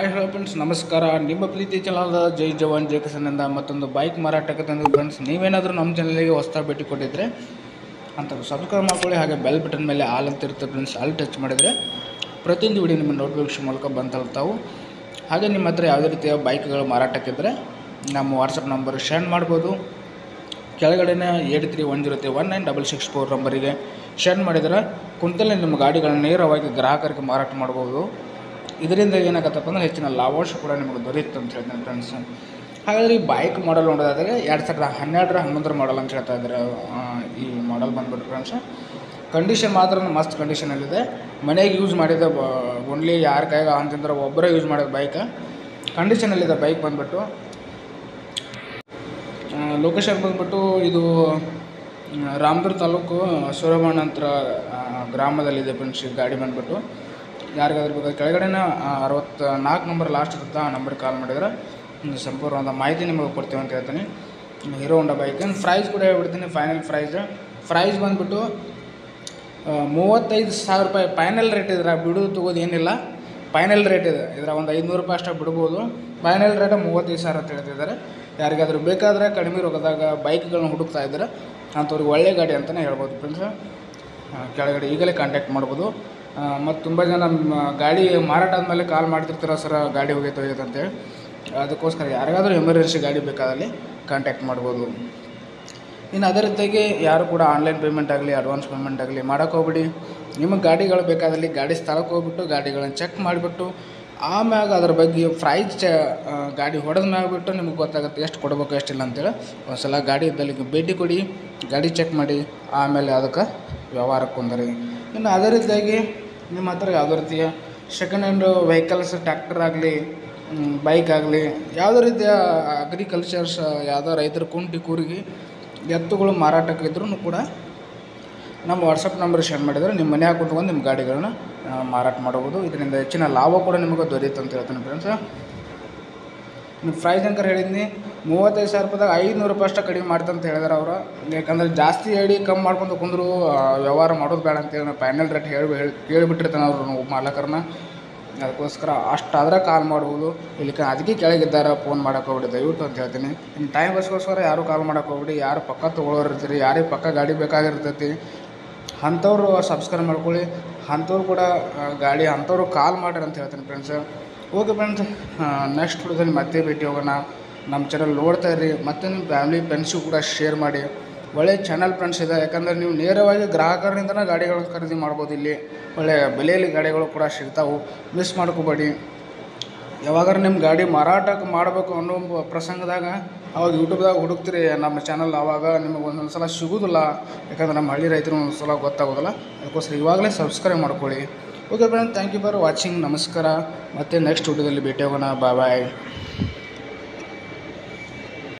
hi hello friends ನಮಸ್ಕಾರ ನಿಮ್ಮ ಪ್ರೀತಿ channel ಜೈ ಜವಾನ್ ಜೈ ಕಿಸನ್ನಿಂದ ಮತ್ತೊಂದು ಬೈಕ್ ಮಾರಾಟಕ್ಕೆ ತಂದು ಫ್ರೆಂಡ್ಸ್ ನೀವೇನಾದರೂ ನಮ್ಮ ಚಾನಲಿಗೆ ಹೊಸ್ದಾಗಿ ಭೇಟಿ ಕೊಟ್ಟಿದ್ರೆ ಅಂತ ಸಬ್ಸ್ಕ್ರೈಬ್ ಮಾಡ್ಕೊಳ್ಳಿ ಹಾಗೆ ಬೆಲ್ ಬಟನ್ ಮೇಲೆ ಆಲ್ ಅಂತ ಇರುತ್ತೆ ಫ್ರೆಂಡ್ಸ್ ಅಲ್ಲಿ ಟಚ್ ಮಾಡಿದರೆ ಪ್ರತಿಯೊಂದು ವಿಡಿಯೋ ನಿಮ್ಮ ನೋಟಿಫಿಕೇಶನ್ ಮೂಲಕ ಬಂದು ತಲುಪ್ತಾವು ಹಾಗೆ ನಿಮ್ಮ ಹತ್ರ ಯಾವುದೇ ರೀತಿಯ ಬೈಕ್ಗಳು ಮಾರಾಟಕ್ಕಿದ್ದರೆ ನಮ್ಮ ವಾಟ್ಸಪ್ ನಂಬರ್ ಶೇರ್ ಮಾಡ್ಬೋದು ಕೆಳಗಡೆನೇ eight three one zero three one nine double six four ನಂಬರಿಗೆ ಶೇರ್ ಮಾಡಿದರೆ ಕುಂತಲ್ಲೇ ನಿಮ್ಮ ಗಾಡಿಗಳನ್ನ ನೇರವಾಗಿ ಗ್ರಾಹಕರಿಗೆ ಮಾರಾಟ ಮಾಡ್ಬೋದು ಇದರಿಂದ ಏನಾಗತ್ತಪ್ಪ ಅಂದ್ರೆ ಹೆಚ್ಚಿನ ಲಾಭಾಂಶ ಕೂಡ ನಿಮಗೆ ದೊರೆಯುತ್ತೆ ಅಂತ ಹೇಳ್ತೀನಿ ಫ್ರೆಂಡ್ಸ್ ಹಾಗಾದರೆ ಈ ಬೈಕ್ ಮಾಡಲ್ ನೋಡೋದಾದರೆ ಎರಡು ಸಾವಿರದ ಹನ್ನೆರಡರ ಹನ್ನೊಂದರ ಮಾಡಲ್ ಅಂತ ಹೇಳ್ತಾ ಇದ್ದಾರೆ ಆ, ಈ ಮಾಡಲ್ ಬಂದ್ಬಿಟ್ಟು ಫ್ರೆಂಡ್ಸ್ ಕಂಡೀಷನ್ ಮಾತ್ರ ಮಸ್ತ್ ಕಂಡೀಷನಲ್ಲಿದೆ ಮನೆಗೆ ಯೂಸ್ ಮಾಡಿದ ಓನ್ಲಿ ಯಾರ ಕೈಗೆ ಅಂತಂದ್ರೆ ಒಬ್ಬರೇ ಯೂಸ್ ಮಾಡಿದ ಬೈಕ್ ಕಂಡೀಷನಲ್ಲಿದೆ ಬೈಕ್ ಬಂದ್ಬಿಟ್ಟು ಲೊಕೇಶನ್ ಬಂದ್ಬಿಟ್ಟು ಇದು ಆ, ರಾಮದುರ್ಗ ತಾಲೂಕು ಸೂರಮಣ್ಣ ಅಂತ ಆ, ಗ್ರಾಮದಲ್ಲಿದೆ ಫ್ರೆಂಡ್ಸ್ ಈ ಗಾಡಿ ಬಂದ್ಬಿಟ್ಟು ಯಾರಿಗಾದ್ರೂ ಬೇಕಾದ್ರೆ ಕೆಳಗಡೆನ ಅರವತ್ತು ನಾಲ್ಕು ನಂಬರ್ ಲಾಸ್ಟ್ ಇರುತ್ತೆ ಆ ನಂಬರ್ಗೆ ಕಾಲ್ ಮಾಡಿದ್ರೆ ಒಂದು ಸಂಪೂರ್ಣವಾದ ಮಾಹಿತಿ ನಿಮಗೆ ಕೊಡ್ತೀವಿ ಅಂತ ಹೇಳ್ತೀನಿ ಹೀರೋ ಹೊಂಡ ಬೈಕ್ ಪ್ರೈಸ್ ಕೂಡ ಹೇಳ್ಬಿಡ್ತೀನಿ ಫೈನಲ್ ಪ್ರೈಸ್ ಪ್ರೈಸ್ ಬಂದ್ಬಿಟ್ಟು ಆ, ಮೂವತ್ತೈದು ಸಾವಿರ ರೂಪಾಯಿ ಫೈನಲ್ ರೇಟ್ ಇದ್ರೆ ಬಿಡೋದು ತಗೋದು ಏನಿಲ್ಲ ಫೈನಲ್ ರೇಟ್ ಇದೆ ಇದರ ಒಂದು ಐದುನೂರು ರೂಪಾಯಿ ಅಷ್ಟೇ ಬಿಡ್ಬೋದು ಫೈನಲ್ ರೇಟ್ ಮೂವತ್ತೈದು ಸಾವಿರ ಅಂತ ಹೇಳ್ತಿದ್ದಾರೆ ಯಾರಿಗಾದ್ರೂ ಬೇಕಾದರೆ ಕಡಿಮೆ ರೊಕ್ಕದಾಗ ಬೈಕ್ಗಳನ್ನ ಹುಡುಕ್ತಾ ಇದ್ದಾರೆ ಅಂಥವ್ರಿಗೆ ಒಳ್ಳೆ ಗಾಡಿ ಅಂತಲೇ ಹೇಳ್ಬೋದು ಫ್ರೆಂಡ್ಸ್ ಕೆಳಗಡೆ ಈಗಲೇ ಕಾಂಟ್ಯಾಕ್ಟ್ ಮಾಡ್ಬೋದು ಮತ್ತು ತುಂಬ ಜನ ಮ, ಗಾಡಿ ಮಾರಾಟ ಆದಮೇಲೆ ಕಾಲ್ ಮಾಡ್ತಿರ್ತಾರ ಸರ್ ಗಾಡಿ ಹೋಗೈತೆ ಹೋಗೈತೆ ಅಂತೇಳಿ ಅದಕ್ಕೋಸ್ಕರ ಯಾರಿಗಾದ್ರೂ ಎಮರ್ಜೆನ್ಸಿ ಗಾಡಿ ಬೇಕಾದಲ್ಲಿ ಕಾಂಟ್ಯಾಕ್ಟ್ ಮಾಡ್ಬೋದು ಇನ್ನು ಅದೇ ರೀತಿಯಾಗಿ ಯಾರು ಕೂಡ ಆನ್ಲೈನ್ ಪೇಮೆಂಟ್ ಆಗಲಿ ಅಡ್ವಾನ್ಸ್ ಪೇಮೆಂಟ್ ಆಗಲಿ ಮಾಡೋಕೆ ಹೋಗ್ಬಿಡಿ ನಿಮಗೆ ಗಾಡಿಗಳು ಬೇಕಾದಲ್ಲಿ ಗಾಡಿ ಸ್ಥಳಕ್ಕೆ ಹೋಗ್ಬಿಟ್ಟು ಗಾಡಿಗಳನ್ನ ಚೆಕ್ ಮಾಡಿಬಿಟ್ಟು ಆಮ್ಯಾಗ ಅದ್ರ ಬಗ್ಗೆ ಪ್ರೈಸ್ ಚ ಆ, ಗಾಡಿ ಹೊಡೆದ ಮ್ಯಾಗ ಬಿಟ್ಟು ನಿಮ್ಗೆ ಗೊತ್ತಾಗುತ್ತೆ ಎಷ್ಟು ಕೊಡಬೇಕು ಎಷ್ಟಿಲ್ಲ ಅಂತೇಳಿ ಒಂದು ಸಲ ಗಾಡಿ ಇದ್ದಲ್ಲಿ ಭೇಟಿ ಕೊಡಿ ಗಾಡಿ ಚೆಕ್ ಮಾಡಿ ಆಮೇಲೆ ಅದಕ್ಕೆ ವ್ಯವಹಾರಕ್ಕೆ ಕುಂದರಿ ಇನ್ನು ಅದೇ ರೀತಿಯಾಗಿ ನಿಮ್ಮ ಹತ್ರ ಯಾವುದೇ ರೀತಿಯ ಸೆಕೆಂಡ್ ಹ್ಯಾಂಡ್ ವೆಹಿಕಲ್ಸ್ ಟ್ಯಾಕ್ಟರ್ ಆಗಲಿ ಬೈಕ್ ಆಗಲಿ ಯಾವುದೇ ರೀತಿಯ ಅಗ್ರಿಕಲ್ಚರ್ಸ್ ಯಾವುದೋ ರೈತರ ಕುಂಟಿ ಕೂರಿಗೆ ಎತ್ತುಗಳು ಮಾರಾಟಕ್ಕೆ ಇದ್ರೂ ಕೂಡ ನಮ್ಮ ವಾಟ್ಸಪ್ ನಂಬರ್ ಶೇರ್ ಮಾಡಿದರೆ ನಿಮ್ಮ ಮನೆಯಾಗ ಕುತ್ಕೊಂಡು ನಿಮ್ಮ ಗಾಡಿಗಳನ್ನ ಆ, ಮಾರಾಟ ಮಾಡಬಹುದು ಇದರಿಂದ ಹೆಚ್ಚಿನ ಲಾಭ ಕೂಡ ನಿಮಗೆ ದೊರೆಯುತ್ತೆ ಅಂತ ಹೇಳ್ತೀನಿ ಫ್ರೆಂಡ್ಸ್ ನೀವು ಪ್ರೈಸ್ ಅಂಕರ್ ಹೇಳಿದ್ನಿ ಮೂವತ್ತೈದು ಸಾವಿರ ರೂಪಾಯಿದಾಗ ಐದುನೂರು ರೂಪಾಯಿ ಅಷ್ಟೇ ಕಡಿಮೆ ಮಾಡ್ತಂತ ಹೇಳಿದಾರೆ ಅವರು ಯಾಕಂದ್ರೆ ಜಾಸ್ತಿ ಹೇಳಿ ಕಮ್ಮಿ ಮಾಡ್ಕೊಂಡು ಕುಂದ್ರು ಆ, ವ್ಯವಹಾರ ಮಾಡೋದು ಬೇಡ ಅಂತೇಳಿ ನಾವು ಫೈನಲ್ ರೇಟ್ ಹೇಳಿ ಹೇಳಿ ಕೇಳಿಬಿಟ್ಟಿರ್ತಾನೆ ಅವರು ಮಾಲಕರನ್ನ ಅದಕ್ಕೋಸ್ಕರ ಅಷ್ಟಾದ್ರೆ ಕಾಲ್ ಮಾಡ್ಬೋದು ಇಲ್ಲಿಕ ಅದಕ್ಕೆ ಕೆಳಗಿದ್ದಾರೆ ಫೋನ್ ಮಾಡೋಕೆ ಹೋಗ್ಬಿಡಿ ದಯವಿಟ್ಟು ಅಂತ ಹೇಳ್ತೀನಿ ಇನ್ನು ಟೈಮ್ ಬಸ್ಗೋಸ್ಕರ ಯಾರು ಕಾಲ್ ಮಾಡೋಕೆ ಹೋಗ್ಬಿಡಿ ಯಾರು ಪಕ್ಕ ತೊಗೊಳೋರು ಇರ್ತೀರಿ ಯಾರಿಗೆ ಪಕ್ಕ ಗಾಡಿ ಬೇಕಾಗಿರ್ತೈತಿ ಅಂಥವ್ರು ಸಬ್ಸ್ಕ್ರೈಬ್ ಮಾಡ್ಕೊಳ್ಳಿ ಅಂಥವ್ರು ಕೂಡ ಆ, ಗಾಡಿ ಅಂಥವ್ರು ಕಾಲ್ ಮಾಡಿರಿ ಅಂತ ಹೇಳ್ತೀನಿ ಫ್ರೆಂಡ್ಸ್ ಓಕೆ ಫ್ರೆಂಡ್ಸ್ ನೆಕ್ಸ್ಟ್ ವಿಡಿಯೋದಲ್ಲಿ ಮತ್ತೆ ಭೇಟಿ ಹೋಗೋಣ ನಮ್ಮ ಚಾನಲ್ ನೋಡ್ತಾ ಇರ್ರಿ ಮತ್ತು ನಿಮ್ಮ ಫ್ಯಾಮಿಲಿ ಫ್ರೆಂಡ್ಸಿಗೂ ಕೂಡ ಶೇರ್ ಮಾಡಿ ಒಳ್ಳೆ ಚಾನಲ್ ಫ್ರೆಂಡ್ಸ್ ಇದೆ ಯಾಕಂದರೆ ನೀವು ನೇರವಾಗಿ ಗ್ರಾಹಕರಿಂದನೇ ಗಾಡಿಗಳನ್ನು ಖರೀದಿ ಮಾಡ್ಬೋದು ಇಲ್ಲಿ ಒಳ್ಳೆಯ ಬೆಲೆಯಲ್ಲಿ ಗಾಡಿಗಳು ಕೂಡ ಸಿಗ್ತಾವೆ ಮಿಸ್ ಮಾಡ್ಕೋಬೇಡಿ ಯಾವಾಗಾರ ನಿಮ್ಮ ಗಾಡಿ ಮಾರಾಟಕ್ಕೆ ಮಾಡಬೇಕು ಅನ್ನೋ ಒಂದು ಪ್ರಸಂಗದಾಗ ಅವಾಗ ಯೂಟ್ಯೂಬ್ದಾಗ ಹುಡುಕ್ತೀರಿ ನಮ್ಮ ಚಾನಲ್ ಆವಾಗ ನಿಮಗೆ ಒಂದೊಂದು ಸಲ ಸಿಗೋದಿಲ್ಲ ಯಾಕಂದ್ರೆ ನಮ್ಮ ಹಳ್ಳಿ ರೈತರು ಒಂದೊಂದು ಸಲ ಗೊತ್ತಾಗೋದಿಲ್ಲ ಅದಕ್ಕೋಸ್ಕರ ಇವಾಗಲೇ ಸಬ್ಸ್ಕ್ರೈಬ್ ಮಾಡ್ಕೊಳ್ಳಿ okay friend thank you for watching ನಮಸ್ಕಾರ ಮತ್ತೆ ನೆಕ್ಸ್ಟ್ ವಿಡಿಯೋದಲ್ಲಿ ಭೇಟಿ ಹೋಗೋಣ ಬಾಯ್ ಬಾಯ್